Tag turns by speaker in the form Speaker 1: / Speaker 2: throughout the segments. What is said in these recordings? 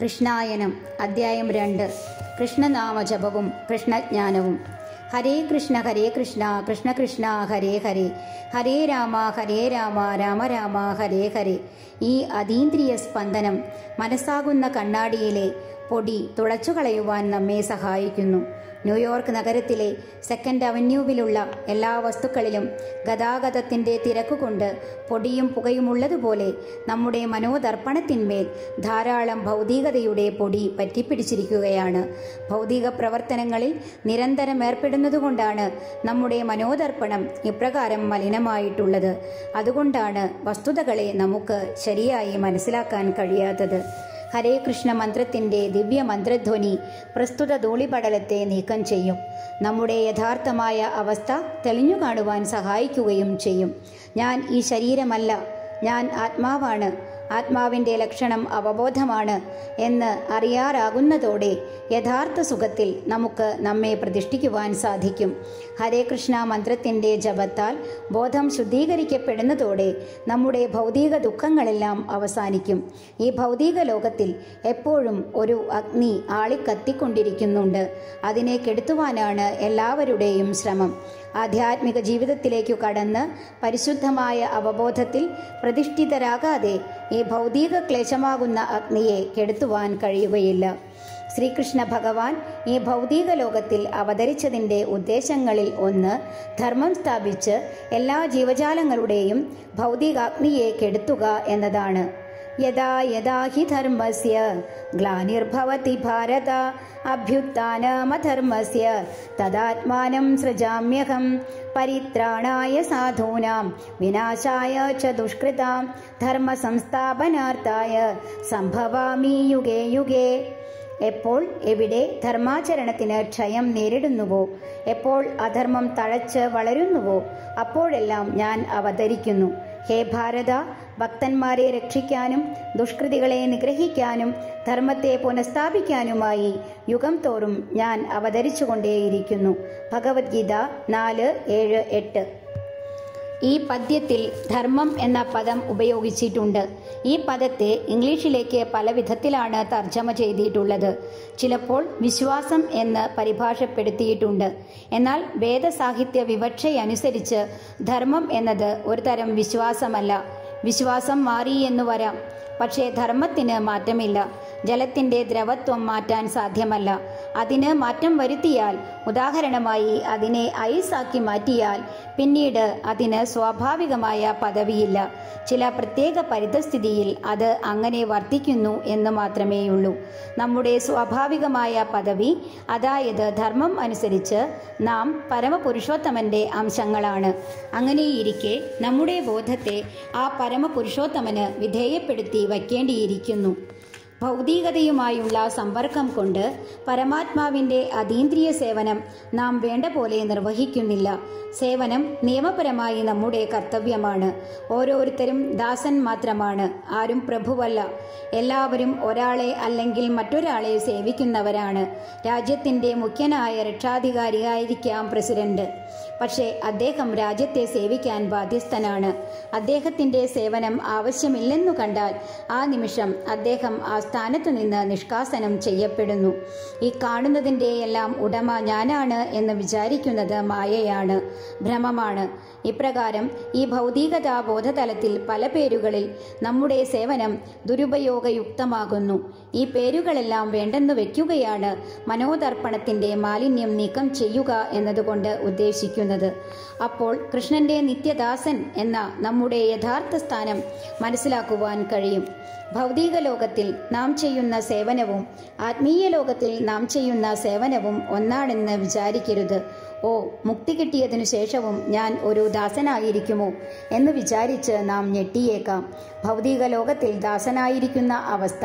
Speaker 1: കൃഷ്ണായനം അദ്ധ്യായം രണ്ട് കൃഷ്ണനാമജപവും കൃഷ്ണജ്ഞാനവും ഹരേ കൃഷ്ണ ഹരേ കൃഷ്ണ കൃഷ്ണ കൃഷ്ണ ഹരേ ഹരേ ഹരേ രാമ ഹരേ രാമ രാമ രാമ ഹരേ ഹരേ ഈ അതീന്ദ്രിയ സ്പന്ദനം മനസ്സാകുന്ന കണ്ണാടിയിലെ പൊടി തുളച്ചു കളയുവാൻ നമ്മെ സഹായിക്കുന്നു ന്യൂയോർക്ക് നഗരത്തിലെ സെക്കൻഡ് അവന്യൂവിലുള്ള എല്ലാ വസ്തുക്കളിലും ഗതാഗതത്തിന്റെ തിരക്കുകൊണ്ട് പൊടിയും പുകയുമുള്ളതുപോലെ നമ്മുടെ മനോദർപ്പണത്തിന്മേൽ ധാരാളം ഭൗതികതയുടെ പൊടി പറ്റിപ്പിടിച്ചിരിക്കുകയാണ് ഭൗതിക പ്രവർത്തനങ്ങളിൽ നിരന്തരം ഏർപ്പെടുന്നതുകൊണ്ടാണ് നമ്മുടെ മനോദർപ്പണം ഇപ്രകാരം മലിനമായിട്ടുള്ളത് അതുകൊണ്ടാണ് വസ്തുതകളെ നമുക്ക് ശരിയായി മനസ്സിലാക്കാൻ കഴിയാത്തത് ഹരേ കൃഷ്ണ മന്ത്രത്തിന്റെ ദിവ്യ മന്ത്രധ്വനി പ്രസ്തുത ധൂളിപടലത്തെ നീക്കം ചെയ്യും നമ്മുടെ യഥാർത്ഥമായ അവസ്ഥ തെളിഞ്ഞു കാണുവാൻ സഹായിക്കുകയും ചെയ്യും ഞാൻ ഈ ശരീരമല്ല ഞാൻ ആത്മാവാണ് ആത്മാവിന്റെ ലക്ഷണം അവബോധമാണ് എന്ന് അറിയാറാകുന്നതോടെ യഥാർത്ഥ സുഖത്തിൽ നമുക്ക് നമ്മെ പ്രതിഷ്ഠിക്കുവാൻ സാധിക്കും ഹരേ കൃഷ്ണ മന്ത്രത്തിന്റെ ജപത്താൽ ബോധം ശുദ്ധീകരിക്കപ്പെടുന്നതോടെ നമ്മുടെ ഭൗതിക ദുഃഖങ്ങളെല്ലാം അവസാനിക്കും ഈ ഭൗതിക ലോകത്തിൽ എപ്പോഴും ഒരു അഗ്നി ആളിക്കത്തിക്കൊണ്ടിരിക്കുന്നുണ്ട് അതിനെ കെടുത്തുവാനാണ് എല്ലാവരുടെയും ശ്രമം ആധ്യാത്മിക ജീവിതത്തിലേക്കു കടന്ന് പരിശുദ്ധമായ അവബോധത്തിൽ പ്രതിഷ്ഠിതരാകാതെ ഈ ഭൗതിക ക്ലേശമാകുന്ന അഗ്നിയെ കെടുത്തുവാൻ കഴിയുകയില്ല ശ്രീകൃഷ്ണ ഭഗവാൻ ഈ ഭൗതിക ലോകത്തിൽ അവതരിച്ചതിൻ്റെ ഉദ്ദേശങ്ങളിൽ ഒന്ന് ധർമ്മം സ്ഥാപിച്ച് എല്ലാ ജീവജാലങ്ങളുടെയും ഭൗതികാഗ്നിയെ കെടുത്തുക എന്നതാണ് യഥാ യഥാ ഹി ധർമ്മസ്യ ഗ്ലാനിർഭവതി ഭാരത അഭ്യുത്ഥാനമധർമ്മസ്യ തദാത്മാനം സൃജാമ്യഹം പരിത്രാണായ സാധൂനാം വിനാശായ ച ദുഷ്കൃതാം ധർമ്മ സംസ്ഥാപനാർത്ഥായ സംഭവാമി യുഗേ യുഗേ എപ്പോൾ എവിടെ ധർമാചരണത്തിന് ക്ഷയം നേരിടുന്നുവോ എപ്പോൾ അധർമ്മം തഴച്ച് വളരുന്നുവോ അപ്പോഴെല്ലാം ഞാൻ അവതരിക്കുന്നു ഹേ ഭാരത ഭക്തന്മാരെ രക്ഷിക്കാനും ദുഷ്കൃതികളെ നിഗ്രഹിക്കാനും ധർമ്മത്തെ പുനഃസ്ഥാപിക്കാനുമായി യുഗം തോറും ഞാൻ അവതരിച്ചുകൊണ്ടേയിരിക്കുന്നു ഭഗവത്ഗീത നാല് ഏഴ് എട്ട് ഈ പദ്യത്തിൽ ധർമ്മം എന്ന പദം ഉപയോഗിച്ചിട്ടുണ്ട് ഈ പദത്തെ ഇംഗ്ലീഷിലേക്ക് പല വിധത്തിലാണ് തർജ്ജമ ചെയ്തിട്ടുള്ളത് ചിലപ്പോൾ വിശ്വാസം എന്ന് പരിഭാഷപ്പെടുത്തിയിട്ടുണ്ട് എന്നാൽ വേദസാഹിത്യ വിവക്ഷയനുസരിച്ച് ധർമ്മം എന്നത് ഒരു തരം വിശ്വാസമല്ല വിശ്വാസം മാറി എന്നു വരാം പക്ഷേ ധർമ്മത്തിന് മാറ്റമില്ല ജലത്തിന്റെ ദ്രവത്വം മാറ്റാൻ സാധ്യമല്ല അതിന് മാറ്റം വരുത്തിയാൽ ഉദാഹരണമായി അതിനെ ഐസാക്കി മാറ്റിയാൽ പിന്നീട് അതിന് സ്വാഭാവികമായ പദവിയില്ല ചില പ്രത്യേക പരിതസ്ഥിതിയിൽ അത് അങ്ങനെ വർത്തിക്കുന്നു എന്ന് മാത്രമേയുള്ളൂ നമ്മുടെ സ്വാഭാവികമായ പദവി അതായത് ധർമ്മം അനുസരിച്ച് നാം പരമപുരുഷോത്തമന്റെ അംശങ്ങളാണ് അങ്ങനെയിരിക്കെ നമ്മുടെ ബോധത്തെ ആ പരമപുരുഷോത്തമന് വിധേയപ്പെടുത്തി വയ്ക്കേണ്ടിയിരിക്കുന്നു ഭൗതികതയുമായുള്ള സമ്പർക്കം കൊണ്ട് പരമാത്മാവിന്റെ അതീന്ദ്രിയ സേവനം നാം വേണ്ട പോലെ നിർവഹിക്കുന്നില്ല സേവനം നിയമപരമായി നമ്മുടെ കർത്തവ്യമാണ് ഓരോരുത്തരും ദാസൻ മാത്രമാണ് ആരും പ്രഭുവല്ല എല്ലാവരും ഒരാളെ അല്ലെങ്കിൽ മറ്റൊരാളെ സേവിക്കുന്നവരാണ് രാജ്യത്തിന്റെ മുഖ്യനായ രക്ഷാധികാരിയായിരിക്കാം പ്രസിഡന്റ് പക്ഷേ അദ്ദേഹം രാജ്യത്തെ സേവിക്കാൻ ബാധ്യസ്ഥനാണ് അദ്ദേഹത്തിന്റെ സേവനം ആവശ്യമില്ലെന്നു കണ്ടാൽ ആ നിമിഷം അദ്ദേഹം ആ സ്ഥാനത്തു നിന്ന് നിഷ്കാസനം ചെയ്യപ്പെടുന്നു ഈ കാണുന്നതിൻ്റെ എല്ലാം ഉടമ ഞാനാണ് എന്ന് വിചാരിക്കുന്നത് മായയാണ് ഭ്രമമാണ് ഇപ്രകാരം ഈ ഭൗതികതാ ബോധതലത്തിൽ പല പേരുകളിൽ നമ്മുടെ സേവനം ദുരുപയോഗയുക്തമാകുന്നു ഈ പേരുകളെല്ലാം വേണ്ടെന്ന് വെക്കുകയാണ് മനോദർപ്പണത്തിന്റെ മാലിന്യം നീക്കം ചെയ്യുക എന്നതുകൊണ്ട് ഉദ്ദേശിക്കുന്നത് അപ്പോൾ കൃഷ്ണന്റെ നിത്യദാസൻ എന്ന നമ്മുടെ യഥാർത്ഥ സ്ഥാനം മനസ്സിലാക്കുവാൻ കഴിയും ഭൗതിക ലോകത്തിൽ നാം ചെയ്യുന്ന സേവനവും ആത്മീയ ലോകത്തിൽ നാം ചെയ്യുന്ന സേവനവും ഒന്നാണെന്ന് വിചാരിക്കരുത് ഓ മുക്തി കിട്ടിയതിനു ശേഷവും ഞാൻ ഒരു ദാസനായിരിക്കുമോ എന്ന് വിചാരിച്ച് നാം ഞെട്ടിയേക്കാം ഭൗതിക ലോകത്തിൽ ദാസനായിരിക്കുന്ന അവസ്ഥ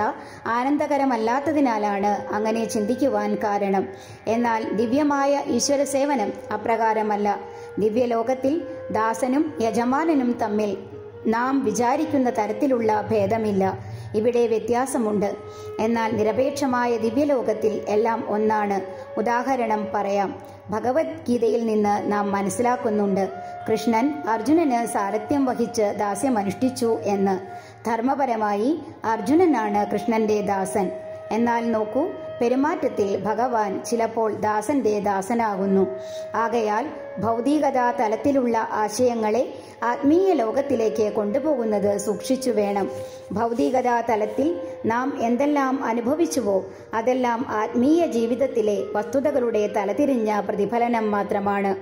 Speaker 1: ആനന്ദകരമല്ലാത്തതിനാലാണ് അങ്ങനെ ചിന്തിക്കുവാൻ കാരണം എന്നാൽ ദിവ്യമായ ഈശ്വര സേവനം അപ്രകാരമല്ല ദിവ്യലോകത്തിൽ ദാസനും യജമാനനും തമ്മിൽ നാം വിചാരിക്കുന്ന തരത്തിലുള്ള ഭേദമില്ല ഇവിടെ വ്യത്യാസമുണ്ട് എന്നാൽ നിരപേക്ഷമായ ദിവ്യലോകത്തിൽ എല്ലാം ഒന്നാണ് ഉദാഹരണം പറയാം ഭഗവത്ഗീതയിൽ നിന്ന് നാം മനസ്സിലാക്കുന്നുണ്ട് കൃഷ്ണൻ അർജുനന് സാരഥ്യം വഹിച്ച് ദാസ്യമനുഷ്ഠിച്ചു എന്ന് ധർമ്മപരമായി അർജുനനാണ് കൃഷ്ണന്റെ ദാസൻ എന്നാൽ നോക്കൂ പെരുമാറ്റത്തിൽ ഭഗവാൻ ചിലപ്പോൾ ദാസന്റെ ദാസനാകുന്നു ആകയാൽ ഭൗതികതാ തലത്തിലുള്ള ആശയങ്ങളെ ആത്മീയ ലോകത്തിലേക്ക് കൊണ്ടുപോകുന്നത് സൂക്ഷിച്ചു വേണം ഭൗതികതാ തലത്തിൽ നാം എന്തെല്ലാം അനുഭവിച്ചുവോ അതെല്ലാം ആത്മീയ ജീവിതത്തിലെ വസ്തുതകളുടെ തലതിരിഞ്ഞ പ്രതിഫലനം മാത്രമാണ്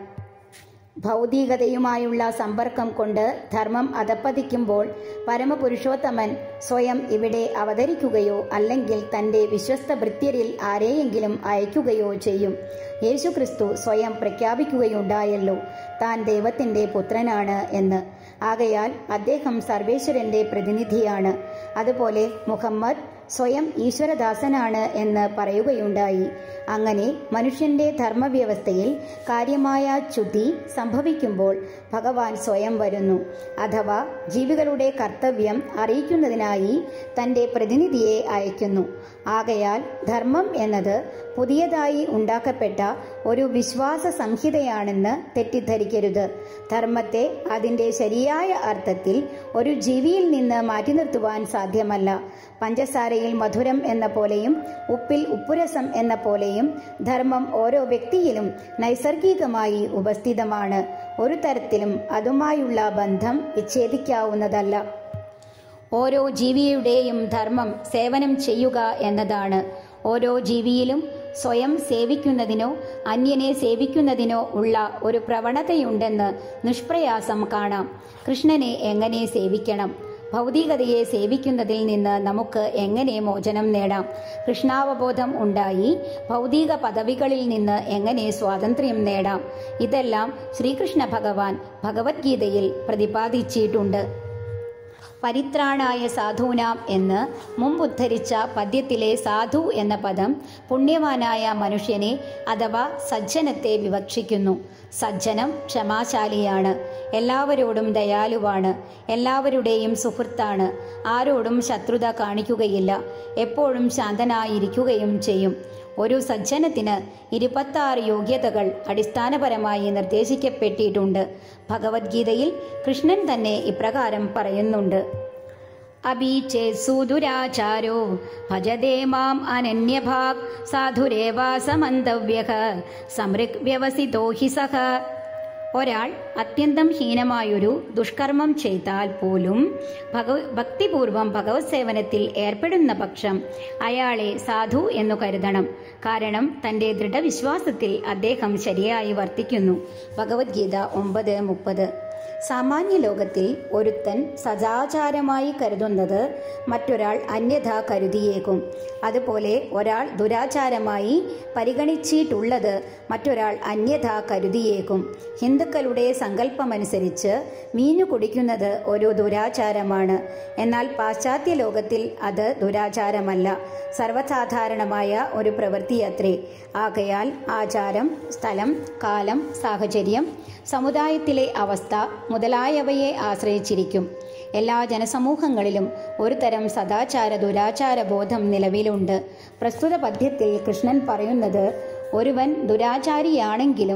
Speaker 1: ഭൗതികതയുമായുള്ള സമ്പർക്കം കൊണ്ട് ധർമ്മം അധപ്പതിക്കുമ്പോൾ പരമപുരുഷോത്തമൻ സ്വയം ഇവിടെ അവതരിക്കുകയോ അല്ലെങ്കിൽ തന്റെ വിശ്വസ്ത ഭൃത്യരിൽ ആരെയെങ്കിലും അയക്കുകയോ ചെയ്യും യേശുക്രിസ്തു സ്വയം പ്രഖ്യാപിക്കുകയുണ്ടായല്ലോ താൻ ദൈവത്തിന്റെ പുത്രനാണ് എന്ന് ആകയാൽ അദ്ദേഹം സർവേശ്വരന്റെ പ്രതിനിധിയാണ് അതുപോലെ മുഹമ്മദ് സ്വയം ഈശ്വരദാസനാണ് എന്ന് പറയുകയുണ്ടായി അങ്ങനെ മനുഷ്യന്റെ ധർമ്മവ്യവസ്ഥയിൽ കാര്യമായ ച്യുതി സംഭവിക്കുമ്പോൾ ഭഗവാൻ സ്വയം വരുന്നു അഥവാ ജീവികളുടെ കർത്തവ്യം അറിയിക്കുന്നതിനായി തന്റെ പ്രതിനിധിയെ അയക്കുന്നു ആകയാൽ ധർമ്മം എന്നത് പുതിയതായി ഉണ്ടാക്കപ്പെട്ട ഒരു വിശ്വാസ സംഹിതയാണെന്ന് തെറ്റിദ്ധരിക്കരുത് ധർമ്മത്തെ അതിന്റെ ശരിയായ അർത്ഥത്തിൽ ഒരു ജീവിയിൽ നിന്ന് മാറ്റി നിർത്തുവാൻ സാധ്യമല്ല പഞ്ചസാരയിൽ മധുരം എന്ന പോലെയും ഉപ്പിൽ ഉപ്പുരസം എന്ന പോലെയും ധർമ്മം ഓരോ വ്യക്തിയിലും നൈസർഗികമായി ഉപസ്ഥിതമാണ് ഒരു തരത്തിലും അതുമായുള്ള ബന്ധം വിച്ഛേദിക്കാവുന്നതല്ല ഓരോ ജീവിയുടെയും ധർമ്മം സേവനം ചെയ്യുക എന്നതാണ് ഓരോ ജീവിയിലും സ്വയം സേവിക്കുന്നതിനോ അന്യനെ സേവിക്കുന്നതിനോ ഉള്ള ഒരു പ്രവണതയുണ്ടെന്ന് നിഷ്പ്രയാസം കാണാം കൃഷ്ണനെ എങ്ങനെ സേവിക്കണം ഭൗതികതയെ സേവിക്കുന്നതിൽ നിന്ന് നമുക്ക് എങ്ങനെ മോചനം നേടാം കൃഷ്ണാവബോധം ഉണ്ടായി ഭൗതിക പദവികളിൽ നിന്ന് എങ്ങനെ സ്വാതന്ത്ര്യം നേടാം ഇതെല്ലാം ശ്രീകൃഷ്ണ ഭഗവാൻ ഭഗവത്ഗീതയിൽ പ്രതിപാദിച്ചിട്ടുണ്ട് പരിത്രാണായ സാധൂനാം എന്ന് മുമ്പുദ്ധരിച്ച പദ്യത്തിലെ സാധു എന്ന പദം പുണ്യവാനായ മനുഷ്യനെ അഥവാ സജ്ജനത്തെ വിവക്ഷിക്കുന്നു സജ്ജനം ക്ഷമാശാലിയാണ് എല്ലാവരോടും ദയാലുവാണ് എല്ലാവരുടെയും സുഹൃത്താണ് ആരോടും ശത്രുത കാണിക്കുകയില്ല എപ്പോഴും ശാന്തനായിരിക്കുകയും ചെയ്യും ഒരു സജ്ജനത്തിന് ഇരുപത്താറ് യോഗ്യതകൾ അടിസ്ഥാനപരമായി നിർദ്ദേശിക്കപ്പെട്ടിട്ടുണ്ട് ഭഗവത്ഗീതയിൽ കൃഷ്ണൻ തന്നെ ഇപ്രകാരം പറയുന്നുണ്ട് അബീചേത്സുദുരാചാരോ ഭജതേ മാം അനന്യഭാഗ് സാധുരേവാസമന്തവ്യ സമൃഗ് വ്യവസിതോ ഹി സഹ ഒരാൾ അത്യന്തം ഹീനമായൊരു ദുഷ്കർമ്മം ചെയ്താൽ പോലും ഭഗവ ഭക്തിപൂർവം ഭഗവത് സേവനത്തിൽ ഏർപ്പെടുന്ന പക്ഷം അയാളെ സാധു എന്നു കരുതണം കാരണം തന്റെ ദൃഢവിശ്വാസത്തിൽ അദ്ദേഹം ശരിയായി വർത്തിക്കുന്നു ഭഗവത്ഗീത ഒമ്പത് മുപ്പത് സാമാന്യ ലോകത്തിൽ ഒരുത്തൻ സദാചാരമായി കരുതുന്നത് മറ്റൊരാൾ അന്യഥ കരുതിയേക്കും അതുപോലെ ഒരാൾ ദുരാചാരമായി പരിഗണിച്ചിട്ടുള്ളത് മറ്റൊരാൾ അന്യഥ കരുതിയേക്കും ഹിന്ദുക്കളുടെ സങ്കല്പമനുസരിച്ച് വീഞ്ഞു കുടിക്കുന്നത് ഒരു ദുരാചാരമാണ് എന്നാൽ പാശ്ചാത്യ ലോകത്തിൽ അത് ദുരാചാരമല്ല സർവ്വസാധാരണമായ ഒരു പ്രവൃത്തിയത്രേ ആകയാൽ ആചാരം സ്ഥലം കാലം സാഹചര്യം സമുദായത്തിലെ അവസ്ഥ മുതലായവയെ ആശ്രയിച്ചിരിക്കും എല്ലാ ജനസമൂഹങ്ങളിലും ഒരു തരം സദാചാര ദുരാചാര ബോധം നിലവിലുണ്ട് പ്രസ്തുത പദ്യത്തിൽ കൃഷ്ണൻ പറയുന്നത് ഒരുവൻ ദുരാചാരിയാണെങ്കിലും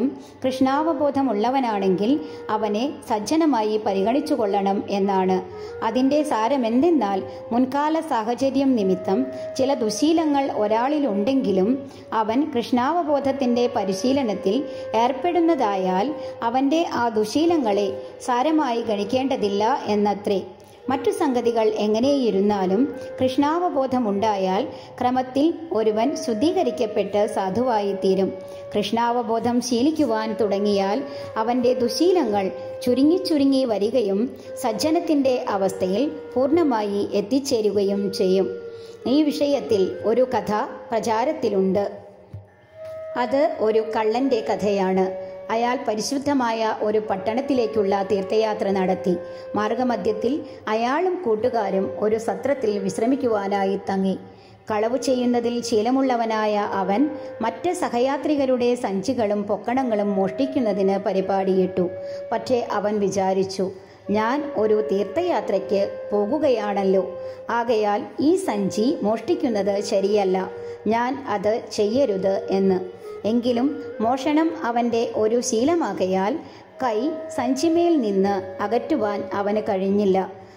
Speaker 1: കൃഷ്ണാവബോധമുള്ളവനാണെങ്കിൽ അവനെ സജ്ജനമായി പരിഗണിച്ചു കൊള്ളണം എന്നാണ് അതിൻ്റെ സാരമെന്തെന്നാൽ മുൻകാല സാഹചര്യം നിമിത്തം ചില ദുശീലങ്ങൾ ഒരാളിലുണ്ടെങ്കിലും അവൻ കൃഷ്ണാവബോധത്തിൻ്റെ പരിശീലനത്തിൽ ഏർപ്പെടുന്നതായാൽ അവൻ്റെ ആ ദുശീലങ്ങളെ സാരമായി ഗണിക്കേണ്ടതില്ല എന്നത്രേ മറ്റു സംഗതികൾ എങ്ങനെയിരുന്നാലും കൃഷ്ണാവബോധമുണ്ടായാൽ ക്രമത്തിൽ ഒരുവൻ ശുദ്ധീകരിക്കപ്പെട്ട് സാധുവായി തീരും കൃഷ്ണാവബോധം ശീലിക്കുവാൻ തുടങ്ങിയാൽ അവന്റെ ദുശീലങ്ങൾ ചുരുങ്ങി ചുരുങ്ങി വരികയും സജ്ജനത്തിന്റെ അവസ്ഥയിൽ പൂർണ്ണമായി എത്തിച്ചേരുകയും ചെയ്യും ഈ വിഷയത്തിൽ ഒരു കഥ പ്രചാരത്തിലുണ്ട് അത് ഒരു കള്ളന്റെ കഥയാണ് അയാൾ പരിശുദ്ധമായ ഒരു പട്ടണത്തിലേക്കുള്ള തീർത്ഥയാത്ര നടത്തി മാർഗമധ്യത്തിൽ അയാളും കൂട്ടുകാരും ഒരു സത്രത്തിൽ വിശ്രമിക്കുവാനായി തങ്ങി കളവ് ചെയ്യുന്നതിൽ ശീലമുള്ളവനായ അവൻ മറ്റ് സഹയാത്രികരുടെ സഞ്ചികളും പൊക്കണങ്ങളും മോഷ്ടിക്കുന്നതിന് പരിപാടിയിട്ടു പക്ഷേ അവൻ വിചാരിച്ചു ഞാൻ ഒരു തീർത്ഥയാത്രയ്ക്ക് പോകുകയാണല്ലോ ആകയാൽ ഈ സഞ്ചി മോഷ്ടിക്കുന്നത് ശരിയല്ല ഞാൻ അത് ചെയ്യരുത് എന്ന് എങ്കിലും മോഷണം അവന്റെ ഒരു ശീലമാകയാൽ കൈ സഞ്ചിമേൽ നിന്ന് അകറ്റുവാൻ അവന് കഴിഞ്ഞില്ല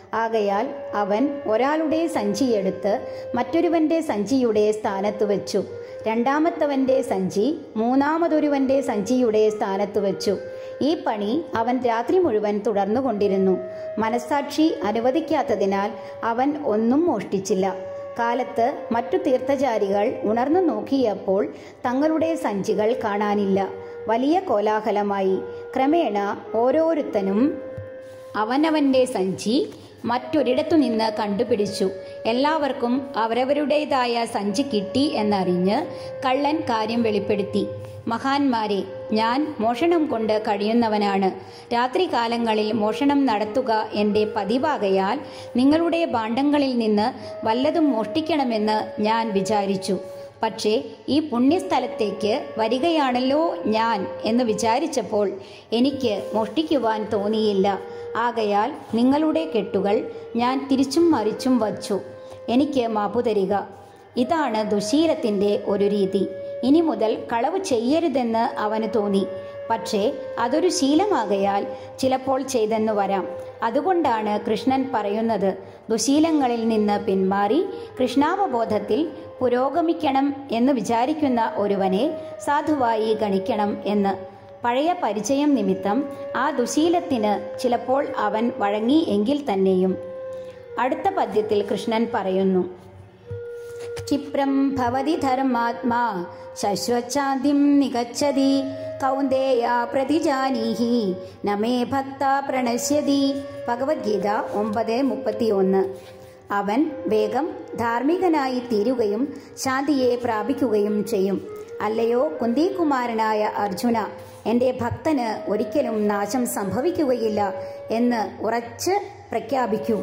Speaker 1: ആകയാൽ അവൻ ഒരാളുടെ സഞ്ചിയെടുത്ത് മറ്റൊരുവന്റെ സഞ്ചിയുടെ സ്ഥാനത്ത് വെച്ചു രണ്ടാമത്തവന്റെ സഞ്ചി മൂന്നാമതൊരുവന്റെ സഞ്ചിയുടെ സ്ഥാനത്ത് വെച്ചു ഈ പണി അവൻ രാത്രി മുഴുവൻ തുടർന്നുകൊണ്ടിരുന്നു മനസ്സാക്ഷി അനുവദിക്കാത്തതിനാൽ അവൻ ഒന്നും മോഷ്ടിച്ചില്ല കാലത്ത് മറ്റു തീർത്ഥചാരികൾ ഉണർന്നു നോക്കിയപ്പോൾ തങ്ങളുടെ സഞ്ചികൾ കാണാനില്ല വലിയ കോലാഹലമായി ക്രമേണ ഓരോരുത്തനും അവനവന്റെ സഞ്ചി മറ്റൊരിടത്തു നിന്ന് കണ്ടുപിടിച്ചു എല്ലാവർക്കും അവരവരുടേതായ സഞ്ചി കിട്ടി എന്നറിഞ്ഞ് കള്ളൻ കാര്യം വെളിപ്പെടുത്തി മഹാന്മാരെ ഞാൻ മോഷണം കൊണ്ട് കഴിയുന്നവനാണ് രാത്രികാലങ്ങളിൽ മോഷണം നടത്തുക എൻ്റെ പതിവാകയാൽ നിങ്ങളുടെ ഭാണ്ഡങ്ങളിൽ നിന്ന് വല്ലതും മോഷ്ടിക്കണമെന്ന് ഞാൻ വിചാരിച്ചു പക്ഷേ ഈ പുണ്യസ്ഥലത്തേക്ക് വരികയാണല്ലോ ഞാൻ എന്ന് വിചാരിച്ചപ്പോൾ എനിക്ക് മോഷ്ടിക്കുവാൻ തോന്നിയില്ല ആകയാൽ നിങ്ങളുടെ കെട്ടുകൾ ഞാൻ തിരിച്ചും മറിച്ചും വച്ചു എനിക്ക് മാപ്പു തരിക ഇതാണ് ദുശീലത്തിൻ്റെ ഒരു രീതി ഇനി മുതൽ കളവ് ചെയ്യരുതെന്ന് അവന് തോന്നി പക്ഷേ അതൊരു ശീലമാകയാൽ ചിലപ്പോൾ ചെയ്തെന്നു വരാം അതുകൊണ്ടാണ് കൃഷ്ണൻ പറയുന്നത് ദുശീലങ്ങളിൽ നിന്ന് പിന്മാറി കൃഷ്ണാവബോധത്തിൽ പുരോഗമിക്കണം എന്ന് വിചാരിക്കുന്ന ഒരുവനെ സാധുവായി ഗണിക്കണം എന്ന് പഴയ പരിചയം നിമിത്തം ആ ദുശീലത്തിന് ചിലപ്പോൾ അവൻ വഴങ്ങി എങ്കിൽ തന്നെയും അടുത്ത പദ്യത്തിൽ കൃഷ്ണൻ പറയുന്നു ക്ഷിപ്രം ഭവതി ധർമാത്മാ ശശ്വച്ഛാന്തിം നിഗച്ഛതി കൗന്ദേയ പ്രതിജാനീഹി നമേ ഭക്ത പ്രണശ്യതി ഭഗവത്ഗീത ഒമ്പത് മുപ്പത്തിയൊന്ന് അവൻ വേഗം ധാർമ്മികനായി തീരുകയും ശാന്തിയെ പ്രാപിക്കുകയും ചെയ്യും അല്ലയോ കുന്തികുമാരനായ അർജുന എൻ്റെ ഭക്തന് ഒരിക്കലും നാശം സംഭവിക്കുകയില്ല എന്ന് ഉറച്ച് പ്രഖ്യാപിക്കൂ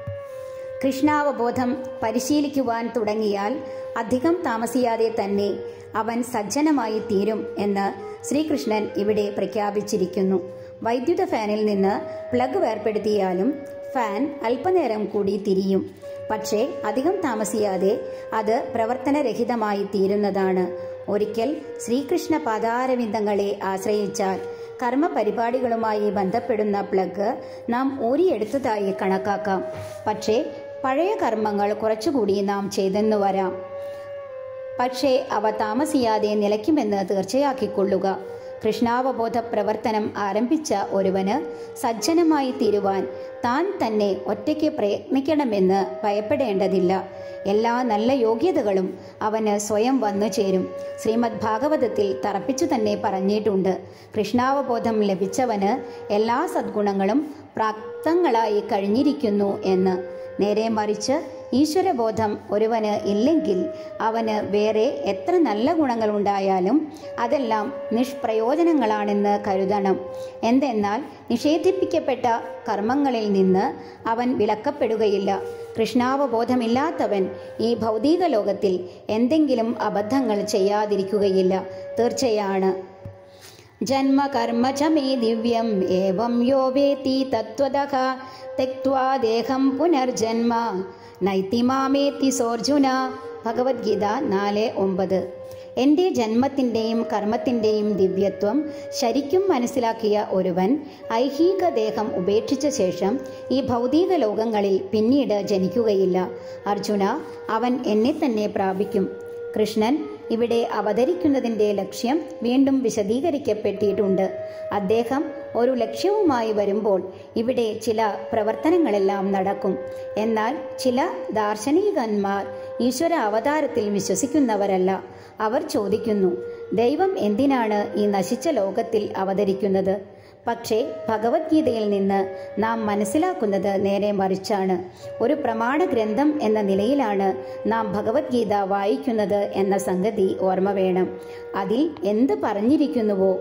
Speaker 1: കൃഷ്ണാവബോധം പരിശീലിക്കുവാൻ തുടങ്ങിയാൽ അധികം താമസിയാതെ തന്നെ അവൻ സജ്ജനമായി തീരും എന്ന് ശ്രീകൃഷ്ണൻ ഇവിടെ പ്രഖ്യാപിച്ചിരിക്കുന്നു വൈദ്യുത ഫാനിൽ നിന്ന് പ്ലഗ് വേർപ്പെടുത്തിയാലും ഫാൻ അല്പനേരം കൂടി തിരിയും പക്ഷേ അധികം താമസിയാതെ അത് പ്രവർത്തനരഹിതമായി തീരുന്നതാണ് ഒരിക്കൽ ശ്രീകൃഷ്ണ പാതാരവിന്ദങ്ങളെ ആശ്രയിച്ചാൽ കർമ്മ പരിപാടികളുമായി ബന്ധപ്പെടുന്ന പ്ലഗ് നാം ഊരിയെടുത്തതായി കണക്കാക്കാം പക്ഷേ പഴയ കർമ്മങ്ങൾ കുറച്ചുകൂടി നാം ചെയ്തെന്നു വരാം പക്ഷേ അവ താമസിയാതെ നിലയ്ക്കുമെന്ന് തീർച്ചയാക്കിക്കൊള്ളുക കൃഷ്ണാവബോധ പ്രവർത്തനം ആരംഭിച്ച ഒരുവന് സജ്ജനമായി തീരുവാൻ താൻ തന്നെ ഒറ്റയ്ക്ക് പ്രയത്നിക്കണമെന്ന് ഭയപ്പെടേണ്ടതില്ല എല്ലാ നല്ല യോഗ്യതകളും അവന് സ്വയം വന്നു ചേരും ശ്രീമദ് ഭാഗവതത്തിൽ തറപ്പിച്ചു തന്നെ പറഞ്ഞിട്ടുണ്ട് കൃഷ്ണാവബോധം ലഭിച്ചവന് എല്ലാ സദ്ഗുണങ്ങളും പ്രാപ്തങ്ങളായി കഴിഞ്ഞിരിക്കുന്നു എന്ന് നേരെ മറിച്ച് ഈശ്വരബോധം ഒരുവന് ഇല്ലെങ്കിൽ അവന് വേറെ എത്ര നല്ല ഗുണങ്ങളുണ്ടായാലും അതെല്ലാം നിഷ്പ്രയോജനങ്ങളാണെന്ന് കരുതണം എന്തെന്നാൽ നിഷേധിപ്പിക്കപ്പെട്ട കർമ്മങ്ങളിൽ നിന്ന് അവൻ വിലക്കപ്പെടുകയില്ല കൃഷ്ണാവബോധമില്ലാത്തവൻ ഈ ഭൗതിക ലോകത്തിൽ എന്തെങ്കിലും അബദ്ധങ്ങൾ ചെയ്യാതിരിക്കുകയില്ല തീർച്ചയാണ് ജന്മ കർമ്മ ച മേ ദിവ്യം ഏവം യോ വേത്തി തത്വതഃ തെക്വാ ദേഹം പുനർജന്മ നൈതിമാമേത്തി സോർജുന ഭഗവത്ഗീത നാല് ഒമ്പത് എൻ്റെ ജന്മത്തിൻ്റെയും കർമ്മത്തിൻ്റെയും ദിവ്യത്വം ശരിക്കും മനസ്സിലാക്കിയ ഒരുവൻ ഐഹിക ദേഹം ഉപേക്ഷിച്ച ശേഷം ഈ ഭൗതിക ലോകങ്ങളിൽ പിന്നീട് ജനിക്കുകയില്ല അർജുന അവൻ എന്നെ തന്നെ പ്രാപിക്കും കൃഷ്ണൻ ഇവിടെ അവതരിക്കുന്നതിൻ്റെ ലക്ഷ്യം വീണ്ടും വിശദീകരിക്കപ്പെട്ടിട്ടുണ്ട് അദ്ദേഹം ഒരു ലക്ഷ്യവുമായി വരുമ്പോൾ ഇവിടെ ചില പ്രവർത്തനങ്ങളെല്ലാം നടക്കും എന്നാൽ ചില ദാർശനികന്മാർ ഈശ്വര അവതാരത്തിൽ വിശ്വസിക്കുന്നവരല്ല അവർ ചോദിക്കുന്നു ദൈവം എന്തിനാണ് ഈ നശിച്ച ലോകത്തിൽ അവതരിക്കുന്നത് പക്ഷേ ഭഗവത്ഗീതയിൽ നിന്ന് നാം മനസ്സിലാക്കുന്നത് നേരെ മറിച്ചാണ് ഒരു പ്രമാണ ഗ്രന്ഥം എന്ന നിലയിലാണ് നാം ഭഗവത്ഗീത വായിക്കുന്നത് എന്ന സംഗതി ഓർമ്മ വേണം അതിൽ എന്ത് പറഞ്ഞിരിക്കുന്നുവോ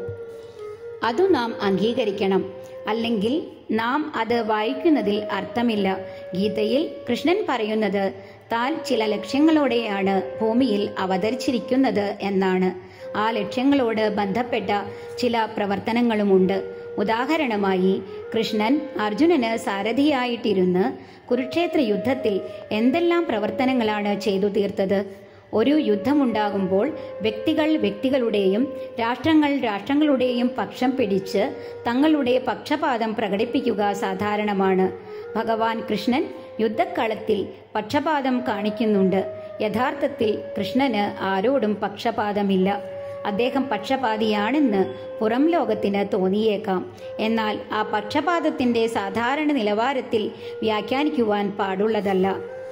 Speaker 1: അതു നാം അംഗീകരിക്കണം അല്ലെങ്കിൽ നാം അത് വായിക്കുന്നതിൽ അർത്ഥമില്ല ഗീതയിൽ കൃഷ്ണൻ പറയുന്നത് താൻ ചില ലക്ഷ്യങ്ങളോടെയാണ് ഭൂമിയിൽ അവതരിച്ചിരിക്കുന്നത് എന്നാണ് ആ ലക്ഷ്യങ്ങളോട് ബന്ധപ്പെട്ട ചില പ്രവർത്തനങ്ങളുമുണ്ട് ഉദാഹരണമായി കൃഷ്ണൻ അർജുനന് സാരഥിയായിട്ടിരുന്ന് കുരുക്ഷേത്ര യുദ്ധത്തിൽ എന്തെല്ലാം പ്രവർത്തനങ്ങളാണ് ചെയ്തു തീർത്തത് ഒരു യുദ്ധമുണ്ടാകുമ്പോൾ വ്യക്തികൾ വ്യക്തികളുടെയും രാഷ്ട്രങ്ങൾ രാഷ്ട്രങ്ങളുടെയും പക്ഷം പിടിച്ച് തങ്ങളുടെ പക്ഷപാതം പ്രകടിപ്പിക്കുക സാധാരണമാണ് ഭഗവാൻ കൃഷ്ണൻ യുദ്ധക്കളത്തിൽ പക്ഷപാതം കാണിക്കുന്നുണ്ട് യഥാർത്ഥത്തിൽ കൃഷ്ണന് ആരോടും പക്ഷപാതമില്ല അദ്ദേഹം പക്ഷപാതിയാണെന്ന് പുറം ലോകത്തിന് തോന്നിയേക്കാം എന്നാൽ ആ പക്ഷപാതത്തിന്റെ സാധാരണ നിലവാരത്തിൽ വ്യാഖ്യാനിക്കുവാൻ പാടുള്ളതല്ല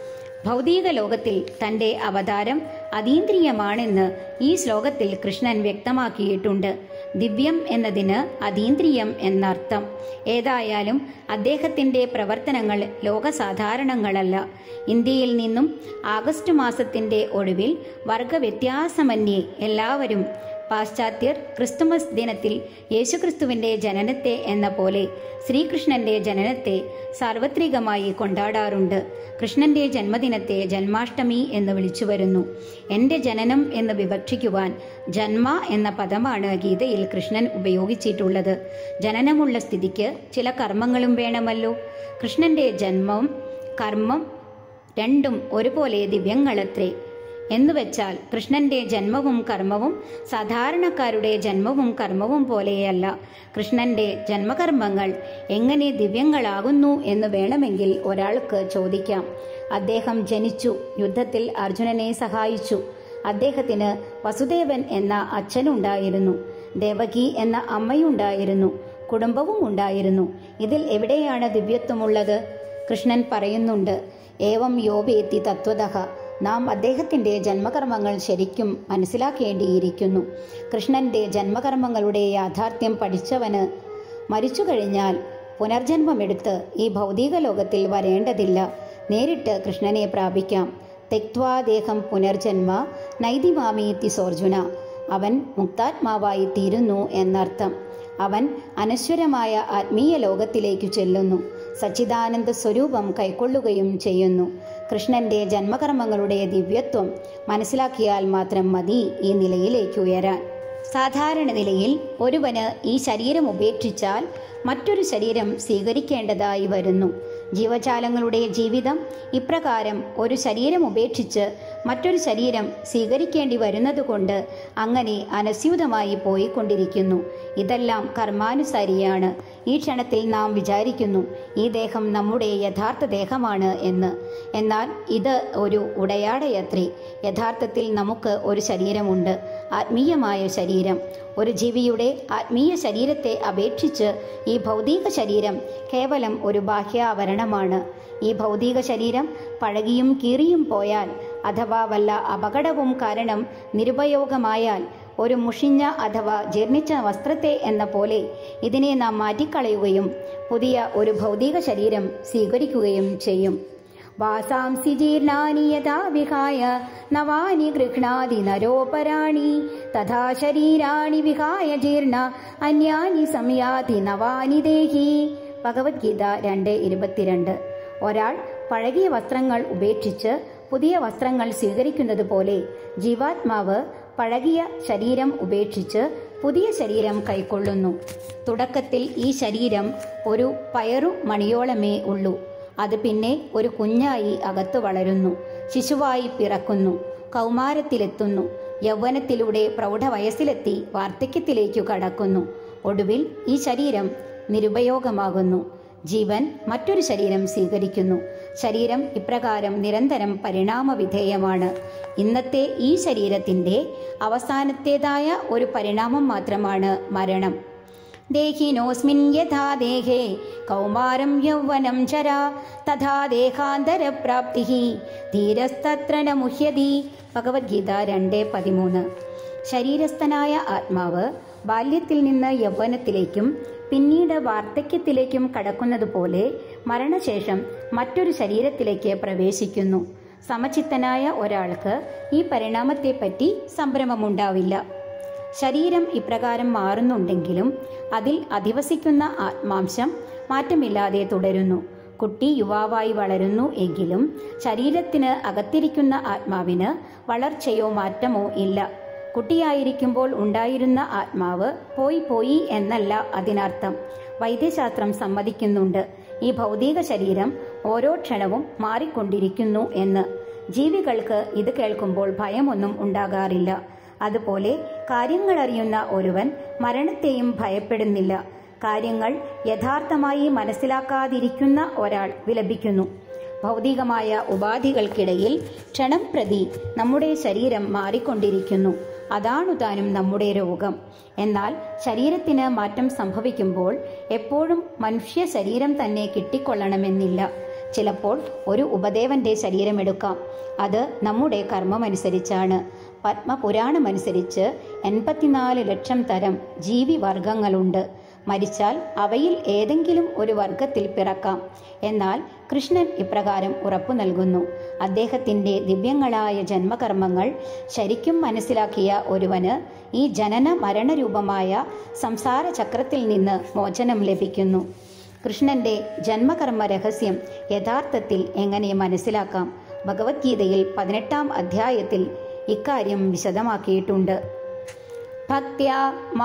Speaker 1: ഭൗതിക ലോകത്തിൽ തന്റെ അവതാരം അതീന്ദ്രിയമാണെന്ന് ഈ ശ്ലോകത്തിൽ കൃഷ്ണൻ വ്യക്തമാക്കിയിട്ടുണ്ട് ദിവ്യം എന്നതിന് അതീന്ദ്രിയം എന്നർത്ഥം ഏതായാലും അദ്ദേഹത്തിന്റെ പ്രവർത്തനങ്ങൾ ലോകസാധാരണങ്ങളല്ല ഇന്ത്യയിൽ നിന്നും ആഗസ്റ്റ് മാസത്തിന്റെ ഒടുവിൽ വർഗവ്യത്യാസമന്യേ എല്ലാവരും പാശ്ചാത്യർ ക്രിസ്തുമസ് ദിനത്തിൽ യേശുക്രിസ്തുവിന്റെ ജനനത്തെ എന്ന പോലെ ശ്രീകൃഷ്ണന്റെ ജനനത്തെ സാർവത്രികമായി കൊണ്ടാടാറുണ്ട് കൃഷ്ണന്റെ ജന്മദിനത്തെ ജന്മാഷ്ടമി എന്ന് വിളിച്ചു വരുന്നു എന്റെ ജനനം എന്ന് വിവക്ഷിക്കുവാൻ ജന്മ എന്ന പദമാണ് ഗീതയിൽ കൃഷ്ണൻ ഉപയോഗിച്ചിട്ടുള്ളത് ജനനമുള്ള സ്ഥിതിക്ക് ചില കർമ്മങ്ങളും വേണമല്ലോ കൃഷ്ണന്റെ ജന്മം കർമ്മം രണ്ടും ഒരുപോലെ ദിവ്യങ്ങളത്രേ എന്നുവെച്ചാൽ കൃഷ്ണന്റെ ജന്മവും കർമ്മവും സാധാരണക്കാരുടെ ജന്മവും കർമ്മവും പോലെയല്ല കൃഷ്ണന്റെ ജന്മകർമ്മങ്ങൾ എങ്ങനെ ദിവ്യങ്ങളാകുന്നു എന്ന് വേണമെങ്കിൽ ഒരാൾക്ക് ചോദിക്കാം അദ്ദേഹം ജനിച്ചു യുദ്ധത്തിൽ അർജുനനെ സഹായിച്ചു അദ്ദേഹത്തിന് വസുദേവൻ എന്ന അച്ഛനുണ്ടായിരുന്നു ദേവകി എന്ന അമ്മയുണ്ടായിരുന്നു കുടുംബവും ഉണ്ടായിരുന്നു ഇതിൽ എവിടെയാണ് ദിവ്യത്വമുള്ളത് കൃഷ്ണൻ പറയുന്നുണ്ട് ഏവം യോവേത്തി തത്വതഃ നാം അദ്ദേഹത്തിന്റെ ജന്മകർമ്മങ്ങൾ ശരിക്കും മനസ്സിലാക്കേണ്ടിയിരിക്കുന്നു കൃഷ്ണന്റെ ജന്മകർമ്മങ്ങളുടെ യാഥാർത്ഥ്യം പഠിച്ചവന് മരിച്ചു കഴിഞ്ഞാൽ പുനർജന്മമെടുത്ത് ഈ ഭൗതിക ലോകത്തിൽ വരേണ്ടതില്ല നേരിട്ട് കൃഷ്ണനെ പ്രാപിക്കാം തെക്വാദേഹം പുനർജന്മ നൈതിമാമീത്തി സോർജുന അവൻ മുക്താത്മാവായി തീരുന്നു എന്നർത്ഥം അവൻ അനശ്വരമായ ആത്മീയ ലോകത്തിലേക്ക് ചെല്ലുന്നു സച്ചിദാനന്ദ സ്വരൂപം കൈക്കൊള്ളുകയും ചെയ്യുന്നു കൃഷ്ണന്റെ ജന്മകർമ്മങ്ങളുടെ ദിവ്യത്വം മനസ്സിലാക്കിയാൽ മാത്രം മതി ഈ നിലയിലേക്ക് ഉയരാൻ സാധാരണ നിലയിൽ ഒരുവന് ഈ ശരീരം ഉപേക്ഷിച്ചാൽ മറ്റൊരു ശരീരം സ്വീകരിക്കേണ്ടതായി വരുന്നു ജീവജാലങ്ങളുടെ ജീവിതം ഇപ്രകാരം ഒരു ശരീരം ഉപേക്ഷിച്ച് മറ്റൊരു ശരീരം സ്വീകരിക്കേണ്ടി വരുന്നതുകൊണ്ട് അങ്ങനെ അനസ്യൂതമായി പോയിക്കൊണ്ടിരിക്കുന്നു ഇതെല്ലാം കർമാനുസാരിയാണ് ഈ ക്ഷണത്തിൽ നാം വിചാരിക്കുന്നു ഈ ദേഹം നമ്മുടെ യഥാർത്ഥ ദേഹമാണ് എന്ന് എന്നാൽ ഇത് ഒരു ഉടയാടയത്രേ യഥാർത്ഥത്തിൽ നമുക്ക് ഒരു ശരീരമുണ്ട് ആത്മീയമായ ശരീരം ഒരു ജീവിയുടെ ആത്മീയ ശരീരത്തെ അപേക്ഷിച്ച് ഈ ഭൗതിക ശരീരം കേവലം ഒരു ബാഹ്യാവരണമാണ് ഈ ഭൗതിക ശരീരം പഴകിയും കീറിയും പോയാൽ അഥവാ വല്ല അപകടവും കാരണം നിരുപയോഗമായാൽ ഒരു മുഷിഞ്ഞ അഥവാ ജീർണിച്ച വസ്ത്രത്തെ എന്ന പോലെ ഇതിനെ നാം മാറ്റിക്കളയുകയും പുതിയ ഒരു ഭൗതിക ശരീരം സ്വീകരിക്കുകയും ചെയ്യും വാസാംസി ജീർണാനി യഥാ വിഹായ നവാനി ഗൃഹ്ണാതി നരോപരാണി തഥാ ശരീരാണി വിഹായ ജീർണ അന്യാനി സംയാതി നവാനി ദേഹി ഭഗവത്ഗീത രണ്ട് ഇരുപത്തിരണ്ട് ഒരാൾ പഴകിയ വസ്ത്രങ്ങൾ ഉപേക്ഷിച്ച് പുതിയ വസ്ത്രങ്ങൾ സ്വീകരിക്കുന്നത് പോലെ ജീവാത്മാവ് പഴകിയ ശരീരം ഉപേക്ഷിച്ച് പുതിയ ശരീരം കൈക്കൊള്ളുന്നു തുടക്കത്തിൽ ഈ ശരീരം ഒരു പയറു മണിയോളമേ ഉള്ളൂ അത് പിന്നെ ഒരു കുഞ്ഞായി അകത്തു വളരുന്നു ശിശുവായി പിറക്കുന്നു കൗമാരത്തിലെത്തുന്നു യൗവനത്തിലൂടെ പ്രൗഢവയസ്സിലെത്തി വാർദ്ധക്യത്തിലേക്കു കടക്കുന്നു ഒടുവിൽ ഈ ശരീരം നിരുപയോഗമാകുന്നു ജീവൻ മറ്റൊരു ശരീരം സ്വീകരിക്കുന്നു ശരീരം ഇപ്രകാരം നിരന്തരം പരിണാമവിധേയമാണ് ഇന്നത്തെ ഈ ശരീരത്തിന്റെ അവസാനത്തേതായ ഒരു പരിണാമം മാത്രമാണ് മരണം ദേഹിനോസ്മിൻ യഥാ ദേഹേ കൗമാരം യൗവനം ചരാ തഥാ ദേഹാന്തരപ്രാപ്തി ധീരസ്തത്ര ന മുഹ്യതി ഭഗവത്ഗീത രണ്ട് പതിമൂന്ന് ശരീരസ്ഥനായ ആത്മാവ് ബാല്യത്തിൽ നിന്ന് യൗവനത്തിലേക്കും പിന്നീട് വാർദ്ധക്യത്തിലേക്കും കടക്കുന്നതുപോലെ മരണശേഷം മറ്റൊരു ശരീരത്തിലേക്ക് പ്രവേശിക്കുന്നു സമചിത്തനായ ഒരാൾക്ക് ഈ പരിണാമത്തെപ്പറ്റി സംഭ്രമമുണ്ടാവില്ല ശരീരം ഇപ്രകാരം മാറുന്നുണ്ടെങ്കിലും അതിൽ അധിവസിക്കുന്ന ആത്മാംശം മാറ്റമില്ലാതെ തുടരുന്നു കുട്ടി യുവാവായി വളരുന്നു എങ്കിലും ശരീരത്തിന് അകത്തിരിക്കുന്ന ആത്മാവിന് വളർച്ചയോ മാറ്റമോ ഇല്ല കുട്ടിയായിരിക്കുമ്പോൾ ഉണ്ടായിരുന്ന ആത്മാവ് പോയി പോയി എന്നല്ല അതിനർത്ഥം വൈദ്യശാസ്ത്രം സമ്മതിക്കുന്നുണ്ട് ഈ ഭൗതിക ശരീരം ഓരോ ക്ഷണവും മാറിക്കൊണ്ടിരിക്കുന്നു എന്ന് ജീവികൾക്ക് ഇത് കേൾക്കുമ്പോൾ ഭയമൊന്നും ഉണ്ടാകാറില്ല അതുപോലെ കാര്യങ്ങൾ അറിയുന്ന ഒരുവൻ മരണത്തെയും ഭയപ്പെടുന്നില്ല കാര്യങ്ങൾ യഥാർത്ഥമായി മനസ്സിലാക്കാതിരിക്കുന്ന ഒരാൾ വിലപിക്കുന്നു ഭൗതികമായ ഉപാധികൾക്കിടയിൽ ക്ഷണം പ്രതി നമ്മുടെ ശരീരം മാറിക്കൊണ്ടിരിക്കുന്നു അതാണു താനും നമ്മുടെ രോഗം എന്നാൽ ശരീരത്തിന് മാറ്റം സംഭവിക്കുമ്പോൾ എപ്പോഴും മനുഷ്യ ശരീരം തന്നെ കിട്ടിക്കൊള്ളണമെന്നില്ല ചിലപ്പോൾ ഒരു ഉപദേവന്റെ ശരീരമെടുക്കാം അത് നമ്മുടെ കർമ്മമനുസരിച്ചാണ് പത്മപുരാണമനുസരിച്ച് എൺപത്തിനാല് ലക്ഷം തരം ജീവിവർഗങ്ങളുണ്ട് മരിച്ചാൽ അവയിൽ ഏതെങ്കിലും ഒരു വർഗത്തിൽ പിറക്കാം എന്നാൽ കൃഷ്ണൻ ഇപ്രകാരം ഉറപ്പു നൽകുന്നു അദ്ദേഹത്തിന്റെ ദിവ്യങ്ങളായ ജന്മകർമ്മങ്ങൾ ശരിക്കും മനസ്സിലാക്കിയ ഒരുവന് ഈ ജനന മരണരൂപമായ സംസാര ചക്രത്തിൽ നിന്ന് മോചനം ലഭിക്കുന്നു കൃഷ്ണന്റെ ജന്മകർമ്മ രഹസ്യം യഥാർത്ഥത്തിൽ എങ്ങനെ മനസ്സിലാക്കാം ഭഗവത്ഗീതയിൽ പതിനെട്ടാം അധ്യായത്തിൽ ഇക്കാര്യം വിശദമാക്കിയിട്ടുണ്ട് ഭക്ത്യാ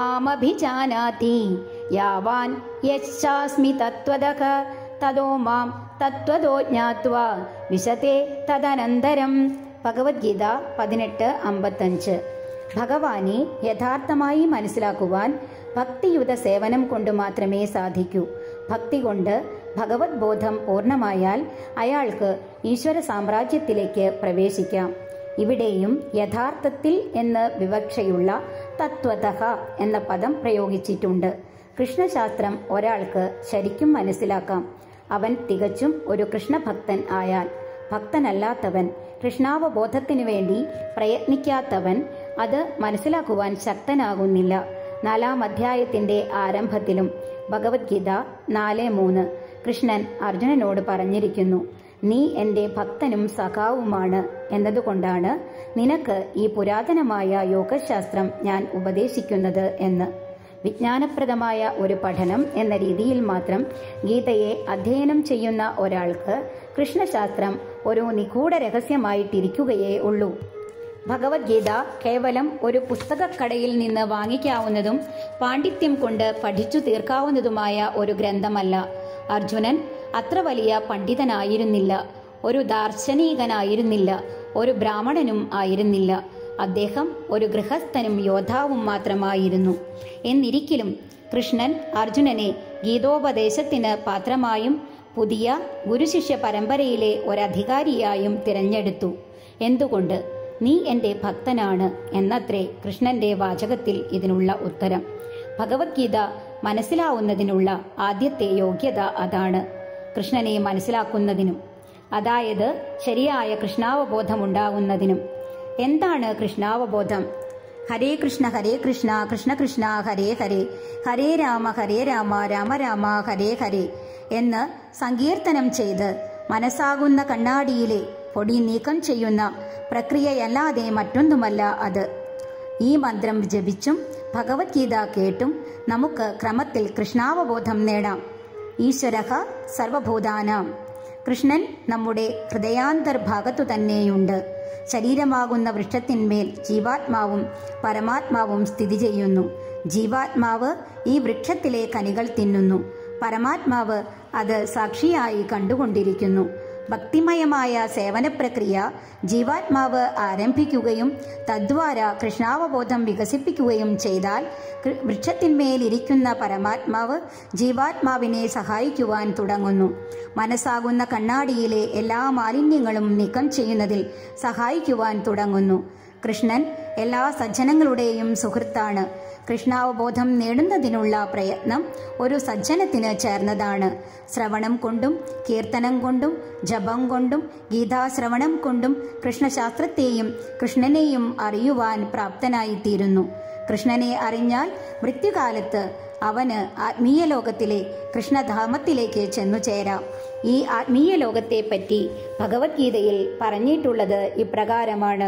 Speaker 1: മാമഭിജാനാതി യാവാൻ യച്ഛാസ്മി തത്വതഃ തതോ മാം തത്വതോ ജ്ഞാത്വാ വിശത്തെ തദനന്തരം ഭഗവത്ഗീത പതിനെട്ട് അമ്പത്തഞ്ച് ഭഗവാനെ യഥാർത്ഥമായി മനസ്സിലാക്കുവാൻ ഭക്തിയുത സേവനം കൊണ്ട് മാത്രമേ സാധിക്കൂ ഭക്തി കൊണ്ട് ഭഗവത് ബോധം പൂർണ്ണമായാൽ അയാൾക്ക് ഈശ്വര സാമ്രാജ്യത്തിലേക്ക് പ്രവേശിക്കാം ഇവിടെയും യഥാർത്ഥത്തിൽ എന്ന് വിവക്ഷയുള്ള തത്വതഃ എന്ന പദം പ്രയോഗിച്ചിട്ടുണ്ട് കൃഷ്ണശാസ്ത്രം ഒരാൾക്ക് ശരിക്കും മനസ്സിലാക്കാം അവൻ തികച്ചും ഒരു കൃഷ്ണഭക്തൻ ആയാൽ ഭക്തനല്ലാത്തവൻ കൃഷ്ണാവബോധത്തിനു വേണ്ടി പ്രയത്നിക്കാത്തവൻ അത് മനസ്സിലാക്കുവാൻ ശക്തനാകുന്നില്ല നാലാം അധ്യായത്തിന്റെ ആരംഭത്തിലും ഭഗവത്ഗീത നാല് മൂന്ന് കൃഷ്ണൻ അർജുനനോട് പറഞ്ഞിരിക്കുന്നു നീ എന്റെ ഭക്തനും സഖാവുമാണ് എന്നതുകൊണ്ടാണ് നിനക്ക് ഈ പുരാതനമായ യോഗശാസ്ത്രം ഞാൻ ഉപദേശിക്കുന്നത് എന്ന് വിജ്ഞാനപ്രദമായ ഒരു പഠനം എന്ന രീതിയിൽ മാത്രം ഗീതയെ അധ്യയനം ചെയ്യുന്ന ഒരാൾക്ക് കൃഷ്ണശാസ്ത്രം ഒരു നിഗൂഢ രഹസ്യമായിട്ടിരിക്കുകയേ ഉള്ളൂ ഭഗവത്ഗീത കേവലം ഒരു പുസ്തകക്കടയിൽ നിന്ന് വാങ്ങിക്കാവുന്നതും പാണ്ഡിത്യം കൊണ്ട് പഠിച്ചു തീർക്കാവുന്നതുമായ ഒരു ഗ്രന്ഥമല്ല അർജുനൻ അത്ര വലിയ പണ്ഡിതനായിരുന്നില്ല ഒരു ദാർശനികനായിരുന്നില്ല ഒരു ബ്രാഹ്മണനും ആയിരുന്നില്ല അദ്ദേഹം ഒരു ഗൃഹസ്ഥനും യോദ്ധാവും മാത്രമായിരുന്നു എന്നിരിക്കലും കൃഷ്ണൻ അർജുനനെ ഗീതോപദേശത്തിന് പാത്രമായും പുതിയ ഗുരുശിഷ്യ പരമ്പരയിലെ ഒരധികാരിയായും തിരഞ്ഞെടുത്തു എന്തുകൊണ്ട് നീ എന്റെ ഭക്തനാണ് എന്നത്രേ കൃഷ്ണന്റെ വാചകത്തിൽ ഇതിനുള്ള ഉത്തരം ഭഗവത്ഗീത മനസ്സിലാവുന്നതിനുള്ള ആദ്യത്തെ യോഗ്യത അതാണ് കൃഷ്ണനെ മനസ്സിലാക്കുന്നതിനും അതായത് ശരിയായ കൃഷ്ണാവബോധമുണ്ടാകുന്നതിനും എന്താണ് കൃഷ്ണാവബോധം ഹരേ കൃഷ്ണ ഹരേ കൃഷ്ണ കൃഷ്ണ കൃഷ്ണ ഹരേ ഹരേ ഹരേ രാമ ഹരേ രാമ രാമ രാമ ഹരേ ഹരേ എന്ന് സങ്കീർത്തനം ചെയ്ത് മനസ്സാകുന്ന കണ്ണാടിയിലെ പൊടി നീക്കം ചെയ്യുന്ന പ്രക്രിയയല്ലാതെ മറ്റൊന്നുമല്ല അത് ഈ മന്ത്രം ജപിച്ചും ഭഗവത്ഗീത കേട്ടും നമുക്ക് ക്രമത്തിൽ കൃഷ്ണാവബോധം നേടാം ഈശ്വര സർവഭൂതാനാം കൃഷ്ണൻ നമ്മുടെ ഹൃദയാന്തർഭാഗത്തു തന്നെയുണ്ട് ശരീരമാകുന്ന വൃക്ഷത്തിന്മേൽ ജീവാത്മാവും പരമാത്മാവും സ്ഥിതി ചെയ്യുന്നു ജീവാത്മാവ് ഈ വൃക്ഷത്തിലെ കനികൾ തിന്നുന്നു പരമാത്മാവ് അത് സാക്ഷിയായി കണ്ടുകൊണ്ടിരിക്കുന്നു ഭക്തിമയമായ സേവന പ്രക്രിയ ജീവാത്മാവ് ആരംഭിക്കുകയും തദ്വാര കൃഷ്ണാവബോധം വികസിപ്പിക്കുകയും ചെയ്താൽ കൃ- വൃക്ഷത്തിന്മേലിരിക്കുന്ന പരമാത്മാവ് ജീവാത്മാവിനെ സഹായിക്കുവാൻ തുടങ്ങുന്നു മനസ്സാകുന്ന കണ്ണാടിയിലെ എല്ലാ മാലിന്യങ്ങളും നീക്കം ചെയ്യുന്നതിൽ സഹായിക്കുവാൻ തുടങ്ങുന്നു കൃഷ്ണൻ എല്ലാ സജ്ജനങ്ങളുടെയും സുഹൃത്താണ് കൃഷ്ണാവബോധം നേടുന്നതിനുള്ള പ്രയത്നം ഒരു സജ്ജനത്തിന് ചേർന്നതാണ് ശ്രവണം കൊണ്ടും കീർത്തനം കൊണ്ടും ജപം കൊണ്ടും ഗീതാശ്രവണം കൊണ്ടും കൃഷ്ണശാസ്ത്രത്തെയും കൃഷ്ണനെയും അറിയുവാൻ പ്രാപ്തനായിത്തീരുന്നു കൃഷ്ണനെ അറിഞ്ഞാൽ മൃത്യുകാലത്ത് അവന് ആത്മീയ ലോകത്തിലെ കൃഷ്ണധാമത്തിലേക്ക് ചെന്നു ചേരാം ഈ ആത്മീയ ലോകത്തെപ്പറ്റി ഭഗവത്ഗീതയിൽ പറഞ്ഞിട്ടുള്ളത് ഇപ്രകാരമാണ്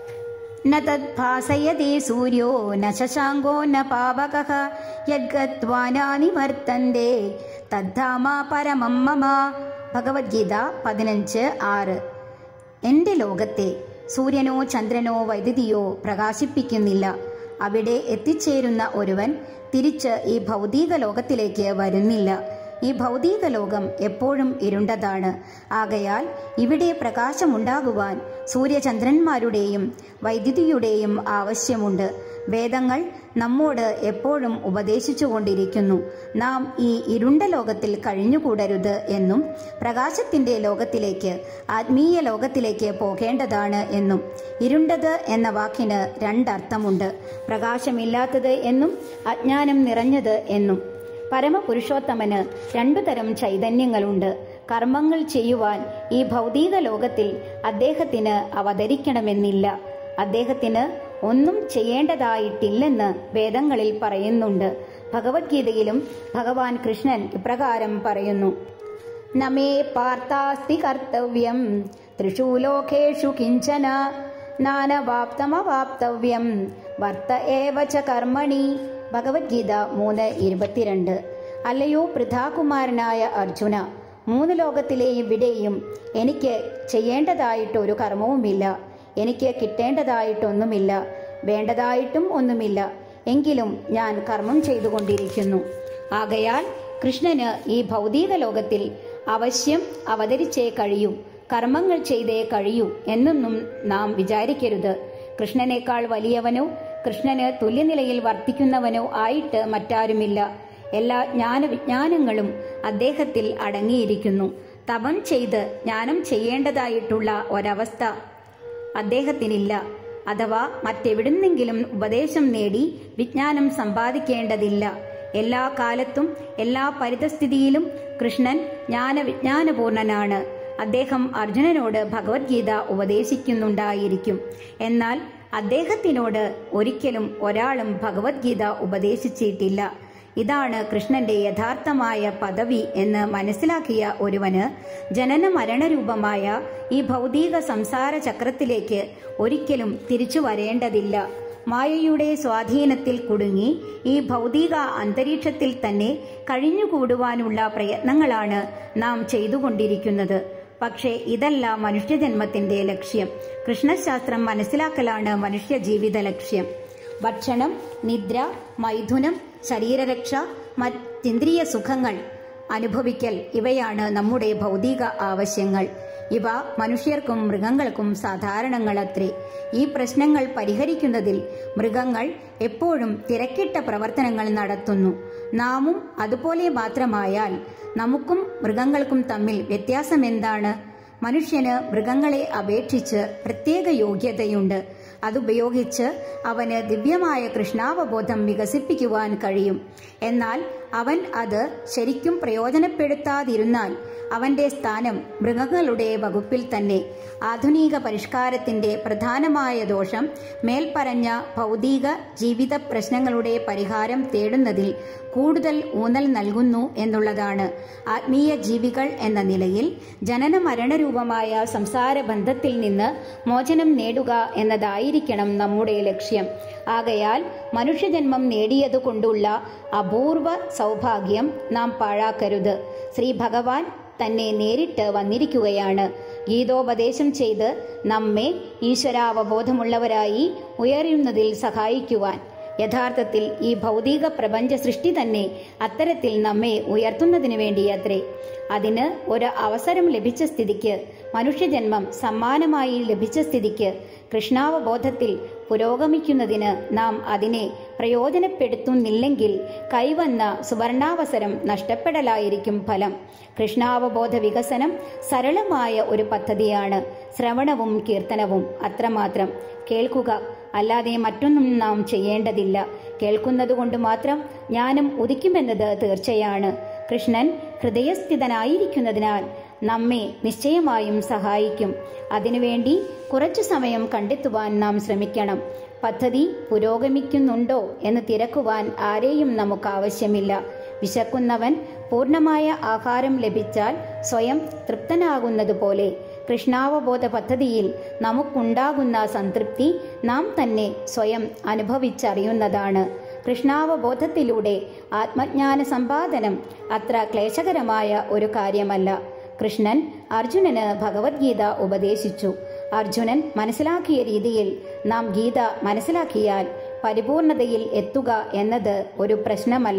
Speaker 1: न तद्भासयते सूर्यो न शशाङ्को न पावकः यद्गत्वा नानिवर्तन्ते തദ്ധാമാ പരമം മമ ഭഗവത്ഗീത പതിനഞ്ച് ആറ് എന്റെ ലോകത്തെ സൂര്യനോ ചന്ദ്രനോ വൈദ്യുതിയോ പ്രകാശിപ്പിക്കുന്നില്ല അവിടെ എത്തിച്ചേരുന്ന ഒരുവൻ തിരിച്ച് ഈ ഭൗതിക ലോകത്തിലേക്ക് വരുന്നില്ല ഈ ഭൗതിക ലോകം എപ്പോഴും ഇരുണ്ടതാണ് ആകയാൽ ഇവിടെ പ്രകാശമുണ്ടാകുവാൻ സൂര്യചന്ദ്രന്മാരുടെയും വൈദ്യുതിയുടെയും ആവശ്യമുണ്ട് വേദങ്ങൾ നമ്മോട് എപ്പോഴും ഉപദേശിച്ചുകൊണ്ടിരിക്കുന്നു നാം ഈ ഇരുണ്ട ലോകത്തിൽ കഴിഞ്ഞുകൂടരുത് എന്നും പ്രകാശത്തിന്റെ ലോകത്തിലേക്ക് ആത്മീയ ലോകത്തിലേക്ക് പോകേണ്ടതാണ് എന്നും ഇരുണ്ടത് എന്ന വാക്കിന് രണ്ടർത്ഥമുണ്ട് പ്രകാശമില്ലാത്തത് എന്നും അജ്ഞാനം നിറഞ്ഞത് എന്നും പരമപുരുഷോത്തമന് രണ്ടു തരം ചൈതന്യങ്ങളുണ്ട് കർമ്മങ്ങൾ ചെയ്യുവാൻ ഈ ഭൗതിക ലോകത്തിൽ അദ്ദേഹത്തിന് അവതരിക്കണമെന്നില്ല അദ്ദേഹത്തിന് ഒന്നും ചെയ്യേണ്ടതായിട്ടില്ലെന്ന് വേദങ്ങളിൽ പറയുന്നുണ്ട് ഭഗവത്ഗീതയിലും ഭഗവാൻ കൃഷ്ണൻ ഇപ്രകാരം പറയുന്നു നമേ പാർത്ഥാസ്തി കർത്തവ്യം ത്രിഷു ലോകേഷു കിഞ്ചന നാനവാപ്തമവാപ്തവ്യം വർത്ത ഏവ ച കർമ്മണി ഭഗവത്ഗീത മൂന്ന് ഇരുപത്തിരണ്ട് അല്ലയോ പൃഥാകുമാരനായ അർജുന മൂന്ന് ലോകത്തിലെയും ഇവിടെയും എനിക്ക് ചെയ്യേണ്ടതായിട്ടൊരു കർമ്മവുമില്ല എനിക്ക് കിട്ടേണ്ടതായിട്ടൊന്നുമില്ല വേണ്ടതായിട്ടും ഒന്നുമില്ല എങ്കിലും ഞാൻ കർമ്മം ചെയ്തുകൊണ്ടിരിക്കുന്നു ആകയാൽ കൃഷ്ണന് ഈ ഭൗതിക ലോകത്തിൽ അവശ്യം അവതരിച്ചേ കഴിയൂ കർമ്മങ്ങൾ ചെയ്തേ കഴിയൂ എന്നൊന്നും നാം വിചാരിക്കരുത് കൃഷ്ണനേക്കാൾ വലിയവനോ കൃഷ്ണന് തുല്യനിലയിൽ വർത്തിക്കുന്നവനോ ആയിട്ട് മറ്റാരുമില്ല എല്ലാ ജ്ഞാനവിജ്ഞാനങ്ങളും അദ്ദേഹത്തിൽ അടങ്ങിയിരിക്കുന്നു തപം ചെയ്ത് ജ്ഞാനം ചെയ്യേണ്ടതായിട്ടുള്ള ഒരവസ്ഥ അദ്ദേഹത്തിനില്ല അഥവാ മറ്റെവിടുന്നെങ്കിലും ഉപദേശം നേടി വിജ്ഞാനം സമ്പാദിക്കേണ്ടതില്ല എല്ലാ കാലത്തും എല്ലാ പരിതസ്ഥിതിയിലും കൃഷ്ണൻ ജ്ഞാനവിജ്ഞാനപൂർണനാണ് അദ്ദേഹം അർജുനനോട് ഭഗവത്ഗീത ഉപദേശിക്കുന്നുണ്ടായിരിക്കും എന്നാൽ അദ്ദേഹത്തിനോട് ഒരിക്കലും ഒരാളും ഭഗവത്ഗീത ഉപദേശിച്ചിട്ടില്ല ഇതാണ് കൃഷ്ണന്റെ യഥാർത്ഥമായ പദവി എന്ന് മനസ്സിലാക്കിയ ഒരുവന് ജനന മരണരൂപമായ ഈ ഭൗതിക സംസാര ചക്രത്തിലേക്ക് ഒരിക്കലും തിരിച്ചു വരേണ്ടതില്ല മായയുടെ സ്വാധീനത്തിൽ കുടുങ്ങി ഈ ഭൗതിക അന്തരീക്ഷത്തിൽ തന്നെ കഴിഞ്ഞുകൂടുവാനുള്ള പ്രയത്നങ്ങളാണ് നാം ചെയ്തുകൊണ്ടിരിക്കുന്നത് പക്ഷേ ഇതല്ല മനുഷ്യജന്മത്തിന്റെ ലക്ഷ്യം കൃഷ്ണശാസ്ത്രം മനസ്സിലാക്കലാണ് മനുഷ്യ ജീവിത ലക്ഷ്യം ഭക്ഷണം നിദ്ര മൈഥുനം ശരീരരക്ഷ മറ്റിന്ദ്രിയ സുഖങ്ങൾ അനുഭവിക്കൽ ഇവയാണ് നമ്മുടെ ഭൗതിക ആവശ്യങ്ങൾ ഇവ മനുഷ്യർക്കും മൃഗങ്ങൾക്കും സാധാരണങ്ങളത്രേ ഈ പ്രശ്നങ്ങൾ പരിഹരിക്കുന്നതിൽ മൃഗങ്ങൾ എപ്പോഴും തിരക്കിട്ട പ്രവർത്തനങ്ങൾ നടത്തുന്നു നാമും അതുപോലെ മാത്രമായാൽ നമുക്കും മൃഗങ്ങൾക്കും തമ്മിൽ വ്യത്യാസം എന്താണ് മനുഷ്യന് മൃഗങ്ങളെ അപേക്ഷിച്ച് പ്രത്യേക യോഗ്യതയുണ്ട് അതുപയോഗിച്ച് അവന് ദിവ്യമായ കൃഷ്ണാവബോധം വികസിപ്പിക്കുവാൻ കഴിയും എന്നാൽ അവൻ അത് ശരിക്കും പ്രയോജനപ്പെടുത്താതിരുന്നാൽ അവന്റെ സ്ഥാനം മൃഗങ്ങളുടെ വകുപ്പിൽ തന്നെ ആധുനിക പരിഷ്കാരത്തിന്റെ പ്രധാനമായ ദോഷം മേൽപ്പറഞ്ഞ ഭൗതിക ജീവിത പ്രശ്നങ്ങളുടെ പരിഹാരം തേടുന്നതിൽ കൂടുതൽ ഊന്നൽ നൽകുന്നു എന്നുള്ളതാണ് ആത്മീയ ജീവികൾ എന്ന നിലയിൽ ജനന മരണരൂപമായ സംസാര ബന്ധത്തിൽ നിന്ന് മോചനം നേടുക എന്നതായിരിക്കണം നമ്മുടെ ലക്ഷ്യം ആകയാൽ മനുഷ്യജന്മം നേടിയതുകൊണ്ടുള്ള അപൂർവ സൗഭാഗ്യം നാം പാഴാക്കരുത് ശ്രീ ഭഗവാൻ തന്നെ നേരിട്ട് വന്നിരിക്കുകയാണ് ഗീതോപദേശം ചെയ്ത് നമ്മെ ഈശ്വരാവബോധമുള്ളവരായി ഉയരുന്നതിൽ സഹായിക്കുവാൻ യഥാർത്ഥത്തിൽ ഈ ഭൗതിക പ്രപഞ്ച സൃഷ്ടി തന്നെ അത്തരത്തിൽ നമ്മെ ഉയർത്തുന്നതിനു വേണ്ടിയത്രേ അതിന് ഒരു അവസരം ലഭിച്ച സ്ഥിതിക്ക് മനുഷ്യജന്മം സമ്മാനമായി ലഭിച്ച സ്ഥിതിക്ക് കൃഷ്ണാവബോധത്തിൽ പുരോഗമിക്കുന്നതിന് നാം അതിനെ പ്രയോജനപ്പെടുത്തുന്നില്ലെങ്കിൽ കൈവന്ന സുവർണാവസരം നഷ്ടപ്പെടലായിരിക്കും ഫലം കൃഷ്ണാവബോധ വികസനം സരളമായ ഒരു പദ്ധതിയാണ് ശ്രവണവും കീർത്തനവും അത്രമാത്രം കേൾക്കുക അല്ലാതെ മറ്റൊന്നും നാം ചെയ്യേണ്ടതില്ല കേൾക്കുന്നതുകൊണ്ട് മാത്രം ജ്ഞാനം ഉദിക്കുമെന്നത് തീർച്ചയാണ് കൃഷ്ണൻ ഹൃദയസ്ഥിതനായിരിക്കുന്നതിനാൽ നമ്മെ നിശ്ചയമായും സഹായിക്കും അതിനുവേണ്ടി കുറച്ചു സമയം കണ്ടെത്തുവാൻ നാം ശ്രമിക്കണം പദ്ധതി പുരോഗമിക്കുന്നുണ്ടോ എന്ന് തിരക്കുവാൻ ആരെയും നമുക്ക് ആവശ്യമില്ല വിശക്കുന്നവൻ പൂർണ്ണമായ ആഹാരം ലഭിച്ചാൽ സ്വയം തൃപ്തനാകുന്നതുപോലെ കൃഷ്ണാവബോധ പദ്ധതിയിൽ നമുക്കുണ്ടാകുന്ന സംതൃപ്തി നാം തന്നെ സ്വയം അനുഭവിച്ചറിയുന്നതാണ് കൃഷ്ണാവബോധത്തിലൂടെ ആത്മജ്ഞാന സമ്പാദനം അത്ര ക്ലേശകരമായ ഒരു കാര്യമല്ല കൃഷ്ണൻ അർജുനന് ഭഗവത്ഗീത ഉപദേശിച്ചു അർജുനൻ മനസ്സിലാക്കിയ രീതിയിൽ നാം ഗീത മനസ്സിലാക്കിയാൽ പരിപൂർണതയിൽ എത്തുക എന്നത് ഒരു പ്രശ്നമല്ല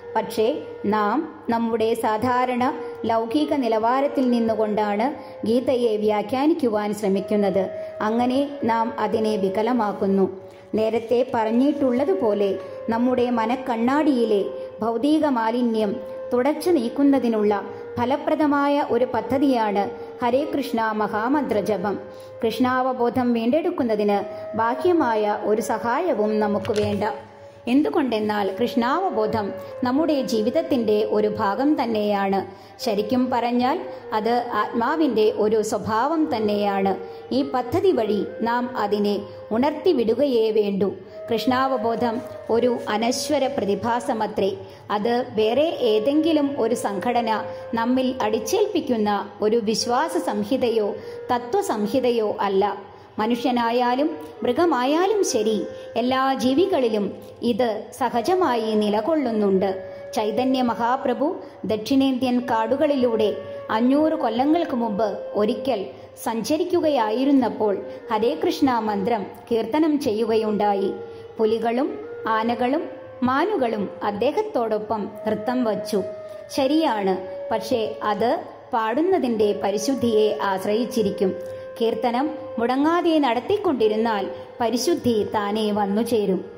Speaker 1: പക്ഷേ നാം നമ്മുടെ സാധാരണ ലൗകിക നിലവാരത്തിൽ നിന്നുകൊണ്ടാണ് ഗീതയെ വ്യാഖ്യാനിക്കുവാൻ ശ്രമിക്കുന്നത് അങ്ങനെ നാം അതിനെ വികലമാക്കുന്നു നേരത്തെ പറഞ്ഞിട്ടുള്ളതുപോലെ നമ്മുടെ മനക്കണ്ണാടിയിലെ ഭൗതിക മാലിന്യം തുടച്ചു നീക്കുന്നതിനുള്ള ഫലപ്രദമായ ഒരു പദ്ധതിയാണ് ഹരേ കൃഷ്ണ മഹാമന്ത്രജപം കൃഷ്ണാവബോധം വീണ്ടെടുക്കുന്നതിന് ബാഹ്യമായ ഒരു സഹായവും നമുക്ക് വേണ്ട എന്തുകൊണ്ടെന്നാൽ കൃഷ്ണാവബോധം നമ്മുടെ ജീവിതത്തിന്റെ ഒരു ഭാഗം തന്നെയാണ് ശരിക്കും പറഞ്ഞാൽ അത് ആത്മാവിന്റെ ഒരു സ്വഭാവം തന്നെയാണ് ഈ പദ്ധതി വഴി നാം അതിനെ ഉണർത്തിവിടുകയേ വേണ്ടൂ കൃഷ്ണാവബോധം ഒരു അനശ്വര പ്രതിഭാസമത്രേ അത് വേറെ ഏതെങ്കിലും ഒരു സംഘടന നമ്മിൽ അടിച്ചേൽപ്പിക്കുന്ന ഒരു വിശ്വാസ സംഹിതയോ തത്വസംഹിതയോ അല്ല മനുഷ്യനായാലും മൃഗമായാലും ശരി എല്ലാ ജീവികളിലും ഇത് സഹജമായി നിലകൊള്ളുന്നുണ്ട് ചൈതന്യ മഹാപ്രഭു ദക്ഷിണേന്ത്യൻ കാടുകളിലൂടെ അഞ്ഞൂറ് കൊല്ലങ്ങൾക്ക് മുമ്പ് ഒരിക്കൽ സഞ്ചരിക്കുകയായിരുന്നപ്പോൾ ഹരേ കൃഷ്ണ മന്ത്രം കീർത്തനം ചെയ്യുകയുണ്ടായി പുലികളും ആനകളും മാനുകളും അദ്ദേഹത്തോടൊപ്പം നൃത്തം വച്ചു ശരിയാണ് പക്ഷേ അത് പാടുന്നതിന്റെ പരിശുദ്ധിയെ ആശ്രയിച്ചിരിക്കും കീർത്തനം മുടങ്ങാതെ നടത്തിക്കൊണ്ടിരുന്നാൽ പരിശുദ്ധി താനേ വന്നു ചേരും